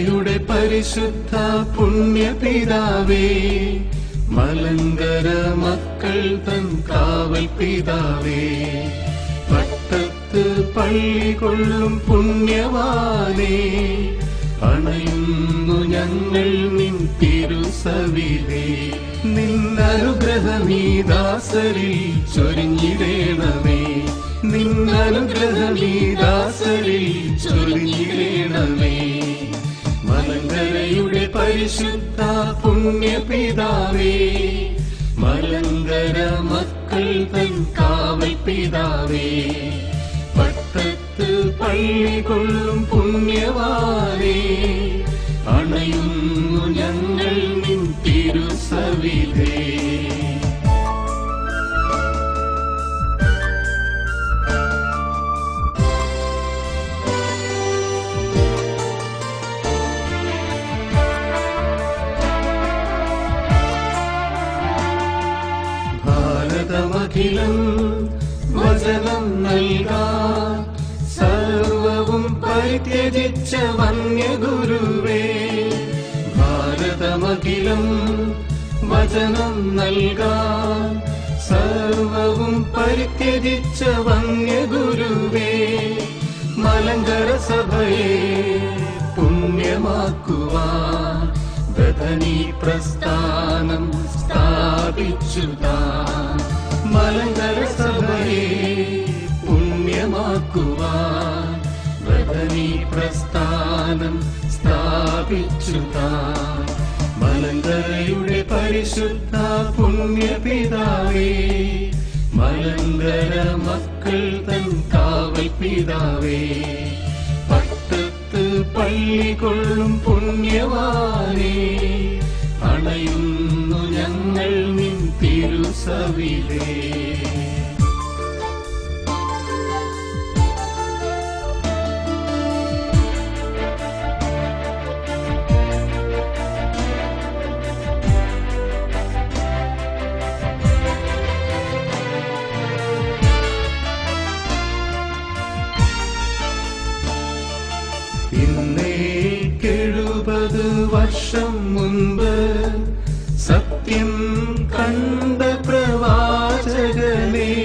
മലങ്കരയുടെ പരിശുദ്ധ പുണ്യപിതാവേ മലങ്കര മക്കൾ തൻ കാവൽ പിതാവേ പട്ടത്ത് പള്ളി കൊള്ളും പുണ്യവാനേ അണയുന്നു ഞങ്ങൾ നിൻ തിരുസവിലേ നിന്നനുഗ്രഹമീ ദാസരിൽ ചൊരിഞ്ഞിടേണമേ നിന്നനുഗ്രഹമീ ദാസരിൽ ചൊരിഞ്ഞിടേണമേ മലങ്കരയുടെ പരിശുദ്ധ പുണ്യപിതാവേ മലങ്കര മക്കൾ തൻ കാവൽ പിതാവേ പട്ടത്ത് പള്ളി കൊള്ളും പുണ്യവാനേ അണയുന്നു ഞങ്ങൾ നിൻ തിരുസവിധേ ഭാരതമഖിലം വചനം നൽകാൻ സർവവും പരിത്യജിച്ച വന്യഗുരുവേ ഭാരതമഖിലം വചനം നൽകാൻ സർവവും പരിത്യജിച്ച വന്യഗുരുവേ മലങ്കര സഭയെ പുണ്യമാക്കുവാൻ ദധനി പ്രസ്ഥാനം സ്ഥാപിച്ചു താൻ മലങ്കര സഭയെ പുണ്യമാക്കുവാൻ ദധനി പ്രസ്ഥാനം സ്ഥാപിച്ചു താൻ മലങ്കരയുടെ പരിശുദ്ധ പുണ്യപിതാവേ മലങ്കര മക്കൾ തൻ കാവൽ പിതാവേ പട്ടത്ത് പള്ളി കൊള്ളും പുണ്യവാനേ അണയുന്നു ഞങ്ങൾ നിൻ തിരുസവിലേ ഇന്നേക്കെഴുപത് വർഷം മുൻപ് സത്യം കണ്ട പ്രവാചകനെ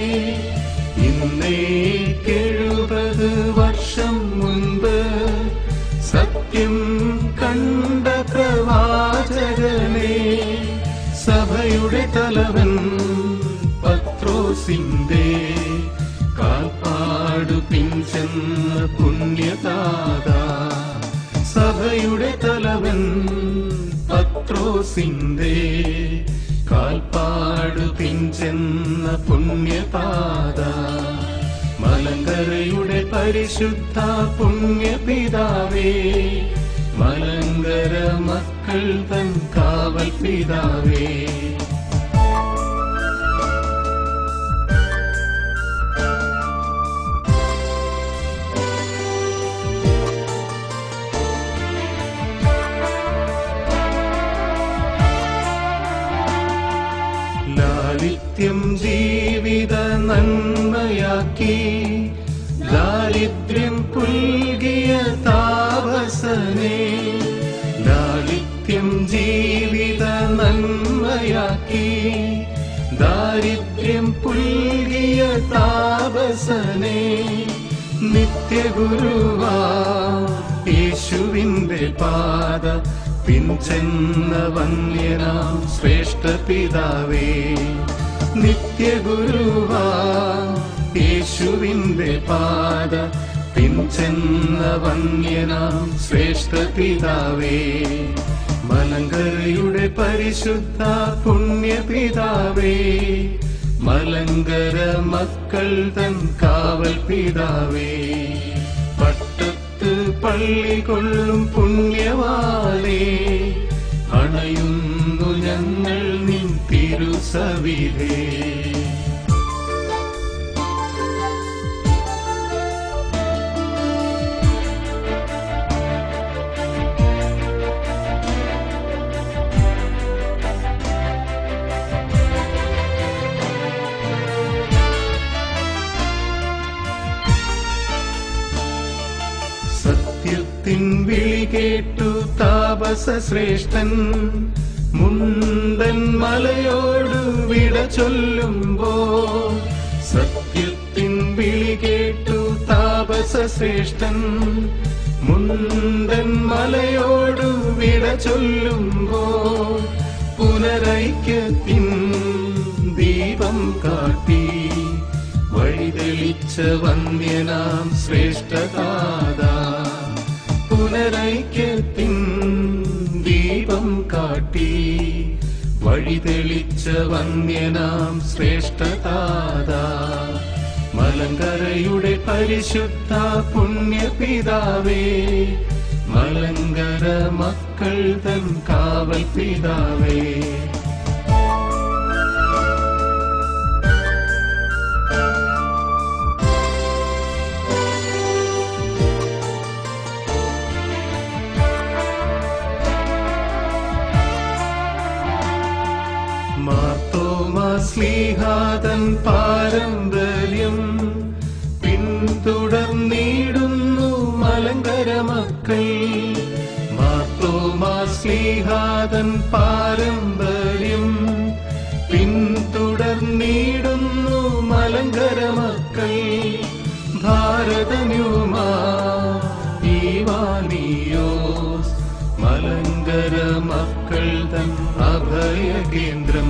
ഇന്നേക്കെഴുപത് വർഷം മുൻപ് സത്യം കണ്ട പ്രവാചകനെ സഭയുടെ തലവൻ പത്രോസിന്റെ കാൽപ്പാടു പിൻചെന്ന പുണ്യതാത സഭയുടെ തലവൻ പത്രോസിന്റെ കാൽപ്പാടു പിൻചെന്ന പുണ്യപാത മലങ്കരയുടെ പരിശുദ്ധ പുണ്യപിതാവേ മലങ്കര മക്കൾ തൻ കാവൽ പിതാവേ ലാളിത്യം ജീവിത നന്മയാക്കി ദാരിദ്ര്യം പുൽകിയ താപസനെ ലാളിത്യം ജീവിത നന്മയാക്കി ദാരിദ്ര്യം പുൽകിയ താപസനെ നിത്യഗുരുവാ യേശുവിന്റെ പാത പിൻചെന്ന വന്യനാം ശ്രേഷ്ഠ പിതാവേ നിത്യഗുരുവാ യേശുവിന്റെ പാത പിൻചെന്ന വന്യനാം ശ്രേഷ്ഠ പിതാവേ മലങ്കരയുടെ പരിശുദ്ധ പുണ്യപിതാവേ മലങ്കര മക്കൾ തൻ കാവൽ പിതാവേ പട്ടത്ത് പള്ളി കൊള്ളും പുണ്യവാനേ അണയുന്നു ഞങ്ങൾ നിൻ തിരുസവിധേ സത്യത്തിൻ വിളി കേട്ടു താപസ ശ്രേഷ്ഠൻ മുണ്ടൻ മലയോട് വിട ചൊല്ലുമ്പോ സത്യത്തിൻ വിളി കേട്ടു താപസ ശ്രേഷ്ഠൻ മുണ്ടൻ മലയോട് വിട ചൊല്ലുമ്പോ പുനരൈക്യത്തിൻ ദീപം കാട്ടി വഴിതെളിച്ച വന്യനാം ശ്രേഷ്ഠതാദാ പുനരൈക്യത്തിൻ ദീപം കാട്ടി വഴിതെളിച്ച വന്യനാം ശ്രേഷ്ഠതാദാ മലങ്കരയുടെ പരിശുദ്ധ പുണ്യപിതാവേ മലങ്കര മക്കൾ തൻ കാവൽ പിതാവേ മാർത്തോമാസ്ലീഹാതൻ പാരമ്പര്യം പിന്തുടർന്നിടുന്നു മലങ്കര മക്കൾ മാർത്തോമാസ്ലീഹാതൻ പാരമ്പര്യം പിന്തുടർന്നിടുന്നു മലങ്കര മക്കൾ ഭാരതന്യൂമാ ഈവാനിയോസ് മലങ്കര മക്കൾ തൻ അഭയകേന്ദ്രം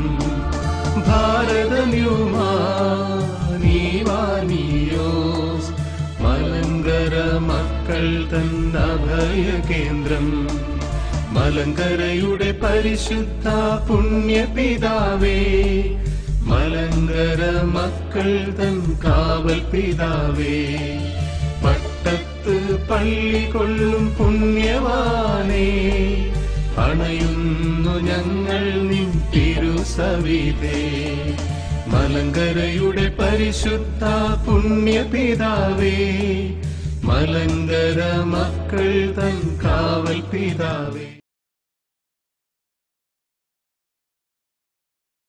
ഭാരതന്യൂമാനീവാനിയോസ് മലങ്കര മക്കൾ തൻ അഭയകേന്ദ്രം മലങ്കരയുടെ പരിശുദ്ധ പുണ്യപിതാവേ മലങ്കര മക്കൾ തൻ കാവൽ പിതാവേ പട്ടത്ത് പള്ളി കൊള്ളും പുണ്യവാനേ അണയുന്നു ഞങ്ങൾ നിൻ തിരുസവിതേ മലങ്കരയുടെ പരിശുദ്ധ പുണ്യപിതാവേ മലങ്കര മക്കൾ തൻ കാവൽ പിതാവേ